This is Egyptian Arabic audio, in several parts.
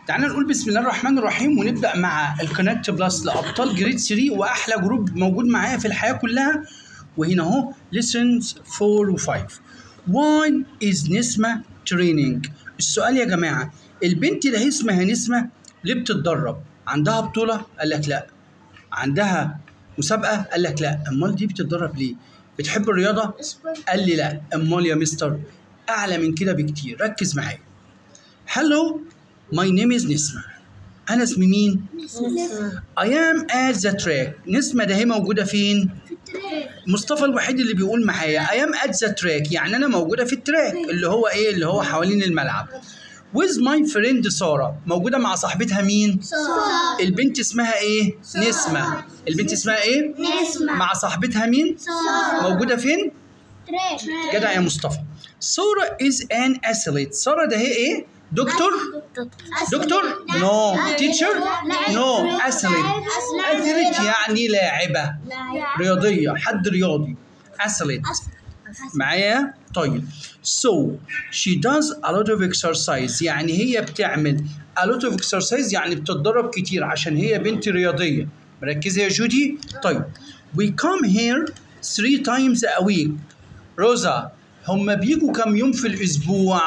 تعالى نقول بسم الله الرحمن الرحيم ونبدا مع الكونكت بلس لابطال جريد 3 واحلى جروب موجود معايا في الحياه كلها وهنا اهو lessons 4 و 5 why is نسمة training السؤال يا جماعه البنت اللي هي اسمها نسمة ليه بتتدرب عندها بطوله قال لك لا عندها مسابقه قال لك لا امال دي بتتدرب ليه بتحب الرياضه قال لي لا امال يا مستر اعلى من كده بكتير ركز معايا هلو ماي نيم از نسمة انا اسمي مين I am at the track نسمة ده هي موجودة فين مصطفى الوحيد اللي بيقول معايا I am at the track يعني أنا موجودة في التراك اللي هو إيه اللي هو حوالين الملعب with my friend سارة موجودة مع صاحبتها مين البنت اسمها إيه نسمة البنت اسمها إيه نسمة مع صاحبتها مين سارة موجودة فين جدع يا مصطفى سارة is an athlete سارة ده هي إيه دكتور دكتور نو تيتشر نو athlete athlete يعني لاعبة رياضية حد رياضي athlete معايا طيب so she does a lot of exercise يعني هي بتعمل a lot of exercise يعني بتتدرب كتير عشان هي بنت رياضية مركزة يا جودي طيب we come here three times a week روزا هم بيجوا كم يوم في الأسبوع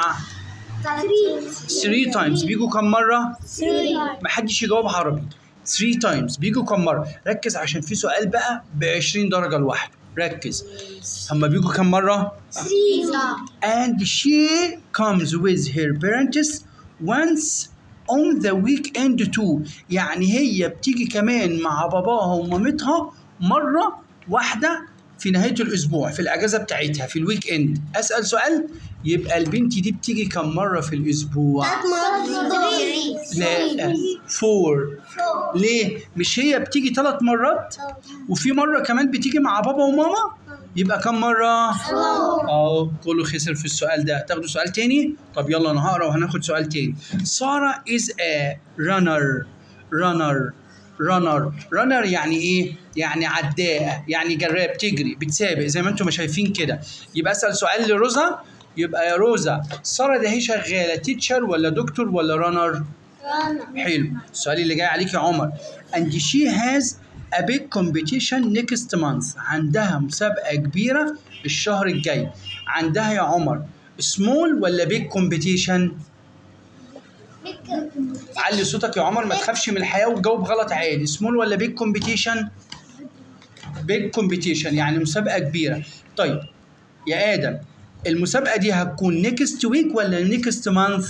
3 times بيجوا كم مرة ما حدش يجاوب عربي 3 times بيجوا كم مرة ركز عشان في سؤال بقى ب 20 درجة لوحده ركز هم بيجوا كم مرة and she comes with her parents once on the weekend too يعني هي بتيجي كمان مع باباها ومامتها مرة واحدة في نهاية الأسبوع في الأجازة بتاعتها في الويك إند أسأل سؤال يبقى البنت دي بتيجي كم مرة في الأسبوع؟ لا فور ليه؟ مش هي بتيجي ثلاث مرات وفي مرة كمان بتيجي مع بابا وماما يبقى كم مرة؟ اه كله خسر في السؤال ده تاخدوا سؤال تاني؟ طب يلا انا هقرا وهناخد سؤال تاني سارة is a runner runner runner runner يعني ايه؟ يعني عداءة يعني جراب تجري بتسابق زي ما انتم شايفين كده يبقى اسأل سؤال لروزا يبقى يا روزا سارة ده هي شغالة تيتشر ولا دكتور ولا رانر؟ حلو السؤال اللي جاي عليك يا عمر and she has a big competition next month عندها مسابقة كبيرة الشهر الجاي عندها يا عمر small ولا big competition علي صوتك يا عمر ما تخافش من الحياة وتجاوب غلط عادي small ولا big competition big competition يعني مسابقة كبيرة طيب يا آدم المسابقة دي هتكون next week ولا next month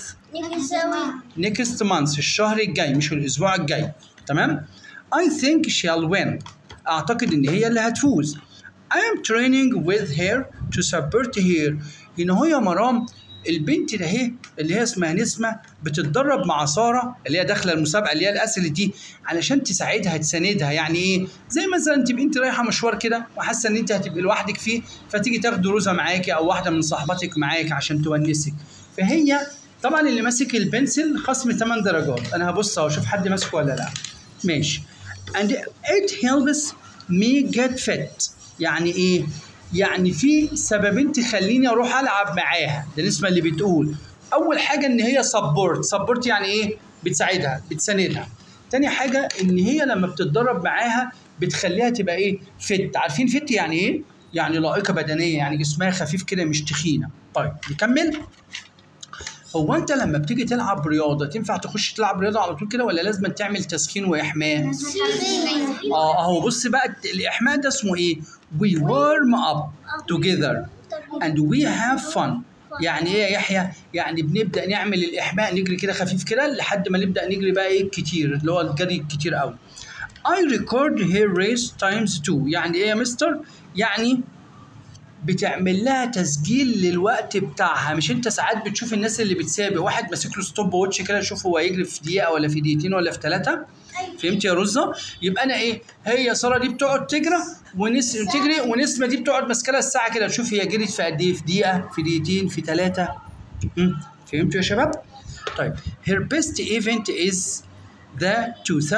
next month الشهر الجاي مش الاسبوع الجاي تمام I think she'll win اعتقد ان هي اللي هتفوز I am training with her to support her هنا هو يا مرام البنت ده هي اللي هي اسمها نسمة بتتدرب مع سارة اللي هي داخلة المسابقة اللي هي الأسئلة دي علشان تساعدها تساندها يعني إيه؟ زي مثلا تبقي أنت رايحة مشوار كده وحاسة إن أنت هتبقي لوحدك فيه فتيجي تاخدي روزة معاكي أو واحدة من صاحباتك معاك عشان تونسك فهي طبعا اللي ماسك البنسل خصم 8 درجات انا هبص اهو اشوف حد ماسكه ولا لا ماشي and it helps me get fit يعني ايه يعني في سببين تخليني اروح العب معاها ده النسبه اللي بتقول اول حاجه ان هي سبورت سبورت يعني ايه بتساعدها بتساندها تاني حاجه ان هي لما بتتدرب معاها بتخليها تبقى ايه فت عارفين فت يعني ايه يعني لائقه بدنيه يعني جسمها خفيف كده مش تخينه طيب نكمل هو انت لما بتيجي تلعب رياضه تنفع تخش تلعب رياضه على طول كده ولا لازم تعمل تسخين واحماء اه اهو بص بقى الاحماء ده اسمه ايه we warm up together and we have fun يعني ايه يا يحيى يعني بنبدا نعمل الاحماء نجري كده خفيف كده لحد ما نبدا نجري بقى ايه كتير اللي هو الجري الكتير قوي I record her race times two يعني ايه يا مستر يعني بتعمل لها تسجيل للوقت بتاعها مش انت ساعات بتشوف الناس اللي بتسابق واحد ماسك له ستوب واتش كده يشوف هو هيجري في دقيقه ولا في دقيقتين ولا في ثلاثه فهمت يا رزه يبقى انا ايه هي ساره دي بتقعد تجري ونس تجري ونسمه دي بتقعد ماسكه لها الساعه كده تشوف هي جريت في قد ايه في دقيقه في دقيقتين في ثلاثه فهمتوا يا شباب طيب her best event is the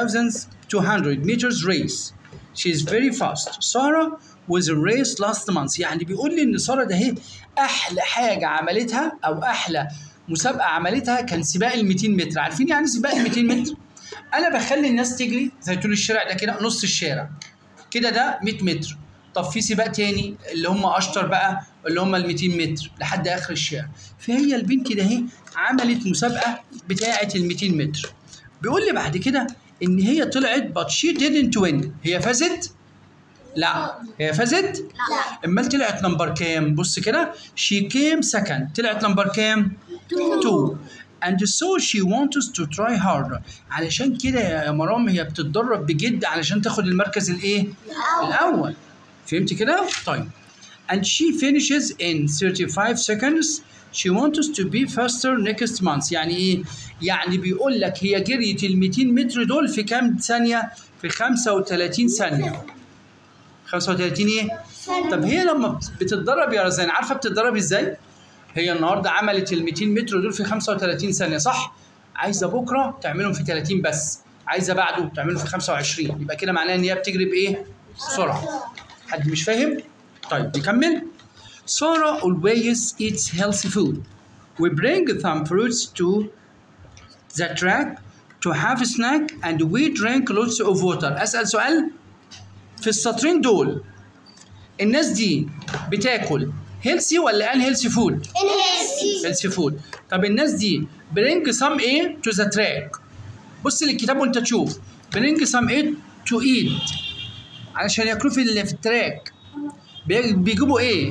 2200 meters race she is very fast ساره was a race last month يعني بيقول لي ان ساره ده هي احلى حاجه عملتها او احلى مسابقه عملتها كان سباق ال 200 متر عارفين يعني سباق ال 200 متر انا بخلي الناس تجري زي طول الشارع ده كده نص الشارع كده ده 100 متر طب في سباق تاني اللي هم اشطر بقى اللي هم ال 200 متر لحد اخر الشارع فهي البنت ده اهي عملت مسابقه بتاعه ال 200 متر بيقول لي بعد كده ان هي طلعت but she didn't win هي فازت لا هي فازت لا امال طلعت نمبر كام بص كده she came second طلعت نمبر كام 2 and so she wants to try harder علشان كده يا مرام هي بتتدرب بجد علشان تاخد المركز الايه الاول فهمت كده طيب and she finishes in 35 seconds she wants to be faster next month يعني ايه يعني بيقول لك هي جريت ال 200 متر دول في كام ثانيه في 35 ثانيه 35 ايه طب هي لما بتتدرب يا رزان عارفه بتتدرب ازاي هي النهارده عملت ال 200 متر دول في 35 ثانيه صح عايزه بكره تعملهم في 30 بس عايزه بعده تعملهم في 25 يبقى كده معناه ان هي بتجري بايه بسرعه حد مش فاهم طيب نكمل Sarah always eats healthy food. We bring some fruits to the track to have a snack and we drink lots of water. أسأل سؤال في السطرين دول الناس دي بتاكل هيلثي ولا ان هيلثي فود؟ انهيلثي هيلثي فود طب الناس دي برينج سام ايه تو ذا تراك بص للكتاب وانت تشوف برينج سام ايه تو ايت علشان ياكلوه في ال- في التراك بي- بيجيبوا ايه؟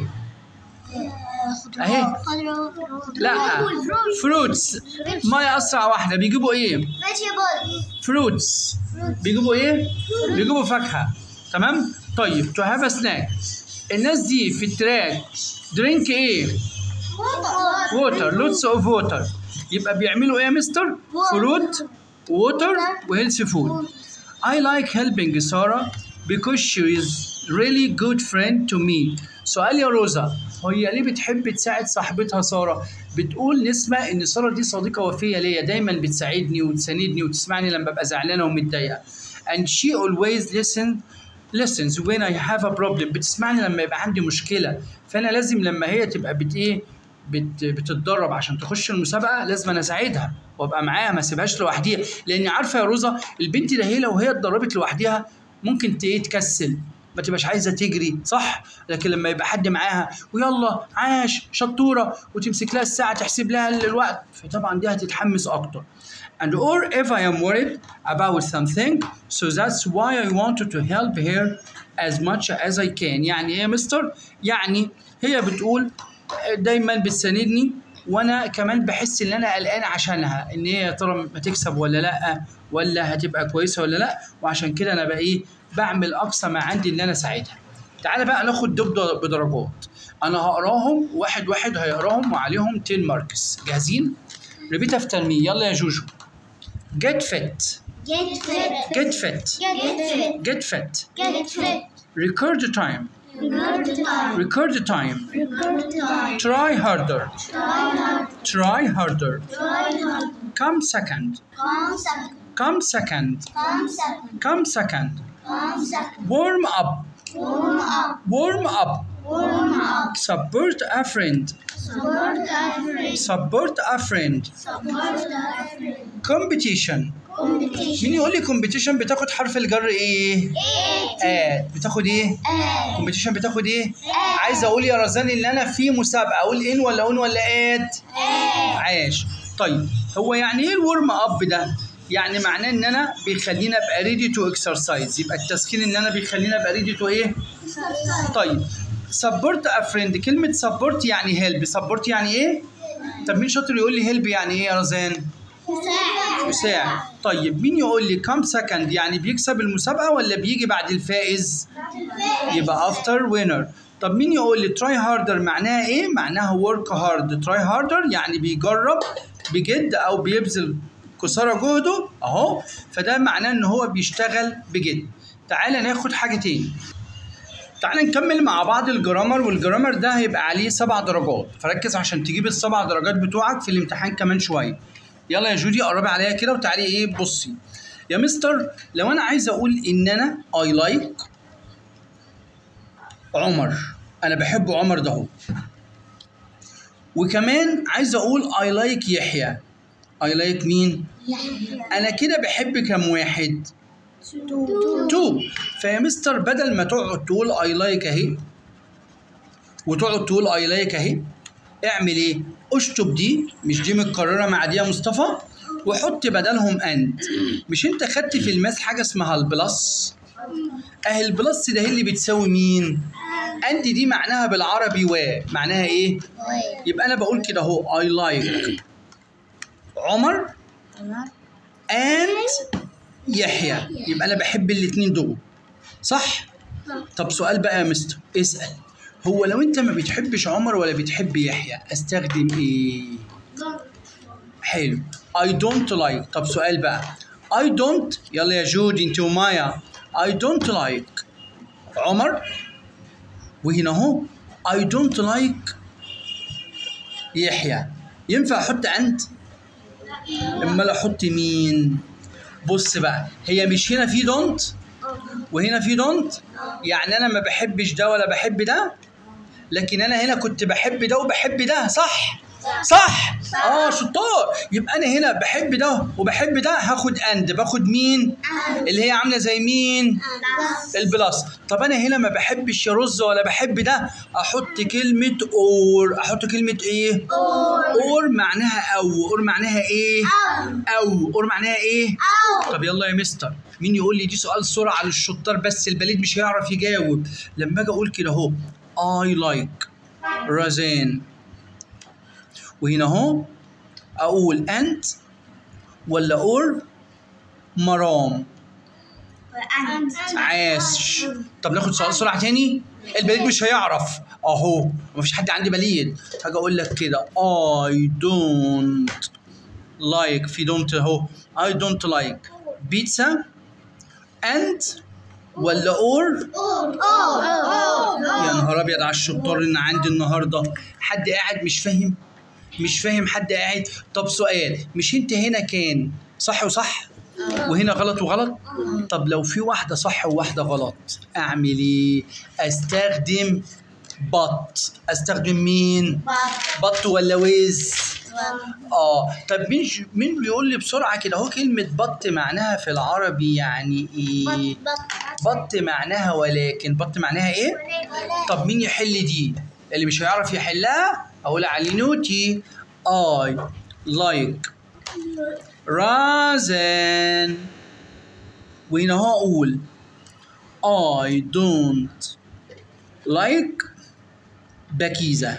اهي لا فروتس ميه اسرع واحده بيجيبوا ايه؟ فيجيتابل فروتس بيجيبوا ايه؟ بيجيبوا فاكهه تمام؟ طيب تو هاف سناك الناس دي في التراك درينك ايه؟ ووتر لوتس اوف ووتر يبقى بيعملوا ايه يا مستر؟ فروت ووتر وهيلثي فود I like helping Sarah because she is really good friend to me. سؤال يا روزا هي ليه بتحب تساعد صاحبتها سارة؟ بتقول نسمة إن سارة دي صديقة وفية ليا دايما بتساعدني وتساندني وتسمعني لما ببقى زعلانة ومتضايقة. And she always listen listens when I have a problem بتسمعني لما يبقى عندي مشكلة فأنا لازم لما هي تبقى بت إيه بت بتتدرب عشان تخش المسابقة لازم أنا أساعدها وأبقى معاها ما أسيبهاش لوحديها لأني عارفة يا روزا البنت ده هي لو هي اتدربت لوحدها ممكن ت- إيه تكسل ما تبقاش عايزه تجري صح لكن لما يبقى حد معاها ويلا عاش شطوره وتمسك لها الساعه تحسب لها الوقت فطبعا دي هتتحمس اكتر and or if I am worried about something so that's why I wanted to help her as much as I can يعني ايه يا مستر يعني هي بتقول دايما بتساندني وانا كمان بحس ان انا قلقان عشانها ان هي يا ترى هتكسب ولا لا ولا هتبقى كويسه ولا لا وعشان كده انا بقى ايه بعمل اقصى ما عندي ان انا اساعدها تعالى بقى ناخد دول بدرجات انا هقراهم واحد واحد هيقراهم وعليهم 10 ماركس جاهزين ريبيت افتر مي يلا يا جوجو get fit Get fit. get fit Get fit. get fit Get fit. record time Record time. record time Record time. try harder Try hard. try harder Try hard. come second Come second. come second Come second. come second Come second. warm up Warm up. warm up Warm up. support a friend Support a friend. support a friend Support a friend. competition Competition. مين يقول لي competition بتاخد حرف الجر ايه Eight. آه بتاخد ايه Eight. competition بتاخد ايه عايز اقول يا رزان ان انا في مسابقه اقول ان ولا اون ولا ات عاش طيب هو يعني ايه الورم اب ده يعني معناه ان انا بيخليني ابقى ريدي تو اكسرسايز يبقى التسخين ان انا بيخليني ابقى ريدي تو ايه طيب سبورت ا فريند كلمه سبورت يعني هيلب سبورت يعني ايه طب مين شاطر يقول لي هيلب يعني ايه يا رزان يساعد طيب مين يقول لي كم سكند يعني بيكسب المسابقه ولا بيجي بعد الفائز يبقى افتر وينر طب مين يقول لي تراي هاردر معناها ايه معناها ورك هارد تراي هاردر يعني بيجرب بجد او بيبذل قصارى جهده اهو فده معناه ان هو بيشتغل بجد تعالى ناخد حاجه تاني تعالى نكمل مع بعض الجرامر والجرامر ده هيبقى عليه سبع درجات فركز عشان تجيب السبع درجات بتوعك في الامتحان كمان شويه يلا يا جودي قربي عليا كده وتعالي ايه بصي يا مستر لو انا عايز اقول ان انا اي لايك عمر انا بحب عمر ده هو وكمان عايز اقول I like يحيى I like مين انا كده بحب كم واحد تو فيا مستر بدل ما تقعد تقول اي لايك اهي وتقعد تقول اي لايك اهي اعمل ايه اشطب دي مش دي متكرره مع دي يا مصطفى وحط بدلهم اند مش انت خدت في الماس حاجه اسمها البلس اهي البلس ده هي اللي بتساوي مين اند دي معناها بالعربي و معناها ايه يبقى انا بقول كده اهو اي لايك عمر and يحيى يبقى انا بحب الاتنين دول صح طب سؤال بقى يا مستر اسال هو لو انت ما بتحبش عمر ولا بتحب يحيى استخدم ايه حلو I don't like طب سؤال بقى I don't يلا يا جود انت ومايا I don't like عمر وهنا اهو I don't like يحيى ينفع احط انت امال احط مين بص بقى هي مش هنا في دونت وهنا في دونت يعني انا ما بحبش ده ولا بحب ده لكن انا هنا كنت بحب ده وبحب ده صح صح اه شطار يبقى انا هنا بحب ده وبحب ده هاخد اند باخد مين اللي هي عامله زي مين البلس طب انا هنا ما بحبش يا رز ولا بحب ده احط كلمه اور احط كلمه ايه اور معناها او اور معناها ايه او اور معناها ايه طب يلا يا مستر مين يقول لي دي سؤال سرعه للشطار بس البليد مش هيعرف يجاوب لما اجي اقول كده اهو I like رزان وهنا اهو اقول انت ولا اور مرام عاش طب ناخد سؤال سرعه تاني البليد مش هيعرف اهو مفيش حد عندي بليد هاجي اقول لك كده I don't like في don't اهو I don't like بيتزا and ولا اور يا نهار ابيض على الشطار اللي عندي النهارده حد قاعد مش فاهم مش فاهم حد قاعد طب سؤال مش انت هنا كان صح وصح وهنا غلط وغلط طب لو في واحده صح وواحده غلط اعمل ايه استخدم بط استخدم مين بط ولا ويز اه طب مين مين بيقول لي بسرعه كده اهو كلمه بط معناها في العربي يعني ايه بط معناها ولكن بط معناها ايه طب مين يحل دي اللي مش هيعرف يحلها اقول علي نوتي I like رازن وهنا هو اقول I don't like بكيزة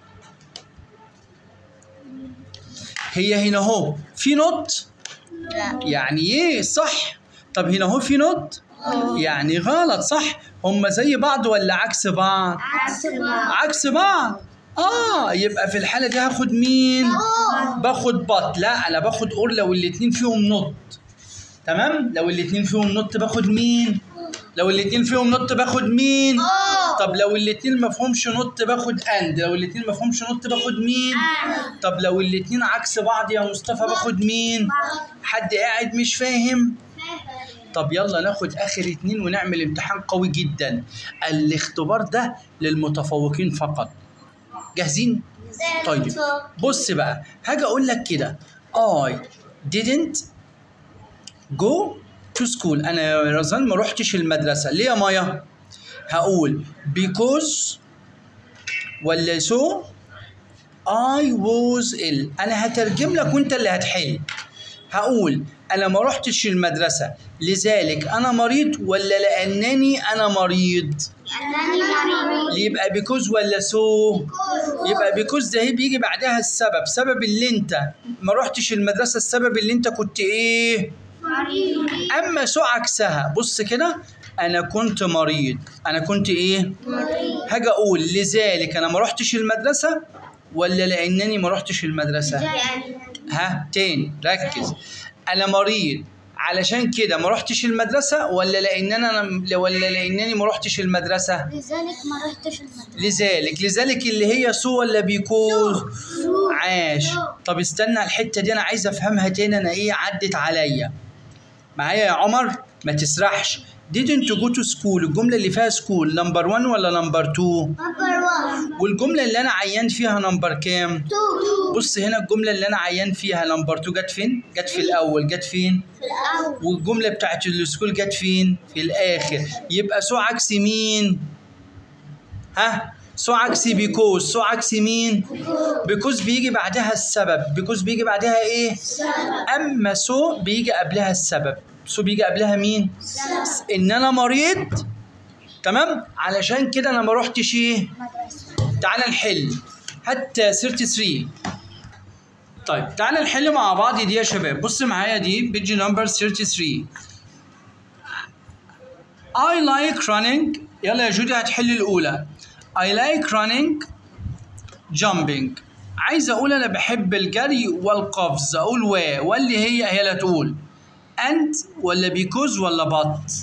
هي هنا اهو في نوت يعني ايه صح طب هنا اهو في نوت يعني غلط صح هما زي بعض ولا عكس بعض عكس بعض اه يبقى في الحاله دي هاخد مين باخد بط لا انا باخد اور لو الاتنين فيهم نوت تمام لو الاتنين فيهم نوت باخد مين لو الاتنين فيهم نوت باخد مين طب لو الاتنين ما فيهمش نوت باخد اند لو الاتنين ما فيهمش نوت باخد مين طب لو الاتنين عكس بعض يا مصطفى باخد مين حد قاعد مش فاهم طب يلا ناخد اخر اتنين ونعمل امتحان قوي جدا الاختبار ده للمتفوقين فقط جاهزين طيب بص بقى هاجي اقول لك كده I didn't go to school انا يا رزان ما روحتش المدرسه ليه يا مايا هقول because ولا so I was ill انا هترجم لك وانت اللي هتحل هقول انا ما روحتش المدرسه لذلك انا مريض ولا لانني انا مريض يبقى بيكوز ولا سو يبقى بيكوز ده هي بيجي بعدها السبب سبب اللي انت ما روحتش المدرسه السبب اللي انت كنت ايه اما سو عكسها بص كده انا كنت مريض انا كنت ايه هاجي اقول لذلك انا ما روحتش المدرسه ولا لانني ما روحتش المدرسه ها تاني ركز انا مريض علشان كده ما روحتش المدرسه ولا لان انا ولا لانني ما روحتش المدرسه لذلك ما رحتش المدرسة لذلك لذلك اللي هي سو ولا بيكوز عاش طب استنى الحته دي انا عايز افهمها تاني انا ايه عدت عليا معايا يا عمر ما تسرحش didn't go to school الجملة اللي فيها school نمبر 1 ولا نمبر 2 نمبر 1 والجملة اللي أنا عيان فيها نمبر كام 2 بص هنا الجملة اللي أنا عيان فيها نمبر 2 جت فين جت في الأول جت فين في الأول والجملة بتاعت السكول جت فين في الآخر يبقى سو عكس مين ها سو عكس بيكوز سو عكس مين بيكوز بيجي بعدها السبب بيكوز بيجي بعدها ايه اما سو بيجي قبلها السبب سو بيجي قبلها مين ان انا مريض تمام علشان كده انا ما روحتش ايه مدرسة تعالى نحل حتى 33 طيب تعالى نحل مع بعض دي يا شباب بص معايا دي بيج نمبر 33 I like running يلا يا جودي هتحل الأولى I like running jumping عايز أقول أنا بحب الجري والقفز أقول و واللي هي هي اللي تقول and ولا because ولا but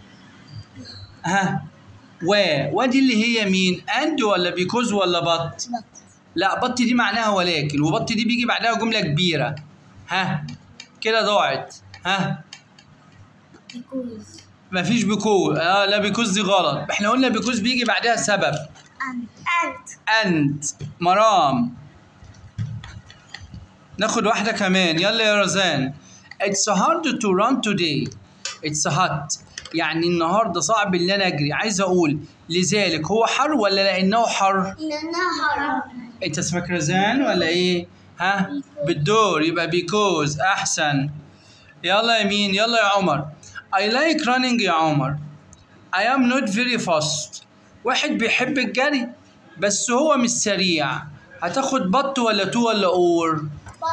ها و ودي اللي هي مين and ولا because ولا but لا بط دي معناها ولكن وبط دي بيجي بعدها جملة كبيرة ها كده ضاعت ها بيكوز مفيش بيكوز اه لا بيكوز دي غلط احنا قلنا بيكوز بيجي بعدها سبب أنت أنت انت مرام ناخد واحدة كمان يلا يا رزان It's hard to run today It's hot يعني النهاردة صعب ان انا اجري عايز اقول لذلك هو حر ولا لانه حر لأنها حرام انت اسمك رزان ولا ايه ها بالدور يبقى بيكوز احسن يلا يا مين يلا يا عمر I like running يا عمر I am not very fast واحد بيحب الجري بس هو مش سريع هتاخد بط ولا تو ولا اور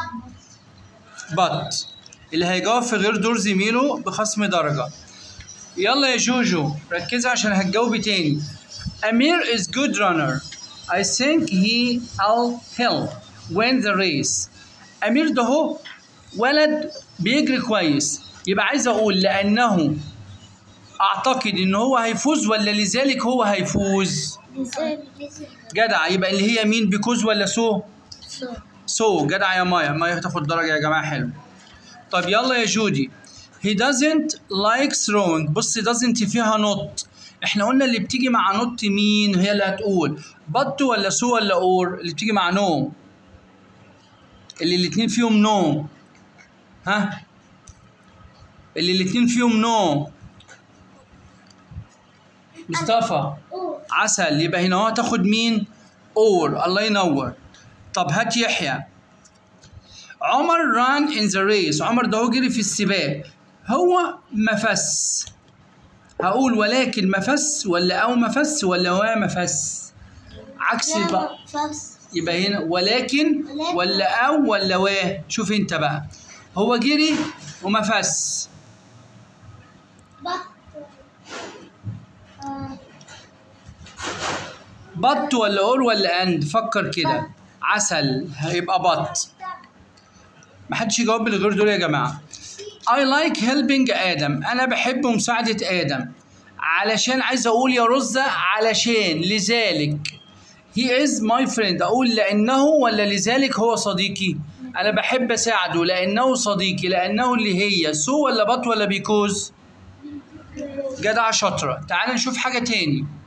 بط اللي هيجاوب في غير دور زميله بخصم درجة يلا يا جوجو ركزي عشان هتجاوبي تاني أمير is good runner I think he will help win the race أمير ده هو ولد بيجري كويس يبقى عايز أقول لأنه أعتقد إن هو هيفوز ولا لذلك هو هيفوز لذلك جدع يبقى اللي هي مين بيكوز ولا سو سو جدع يا مايا مايا هتاخد درجة يا جماعة حلو طب يلا يا جودي he doesn't like throwing بص doesn't فيها نوت احنا قلنا اللي بتيجي مع نوت مين هي اللي هتقول بط ولا سو ولا اور اللي بتيجي مع نو اللي الاتنين فيهم نو ها اللي الاتنين فيهم نو مصطفى عسل يبقى هنا هو هتاخد مين اور الله ينور طب هات يحيى عمر ران ان ذا ريس عمر ده هو جري في السباق هو مفس هقول ولكن مفس ولا او مفس ولا هو مفس عكس بقى فاس يبقى هنا ولكن ولا او ولا و شوف انت بقى هو جري ومفس بط ولا اور ولا اند فكر كده عسل هيبقى بط محدش يجاوب من غير دول يا جماعه I like helping آدم أنا بحب مساعدة آدم علشان عايز أقول يا رزة علشان لذلك he is my friend أقول لأنه ولا لذلك هو صديقي أنا بحب أساعده لأنه صديقي لأنه اللي هي سو ولا بط ولا بيكوز جدع شاطرة تعال نشوف حاجة تاني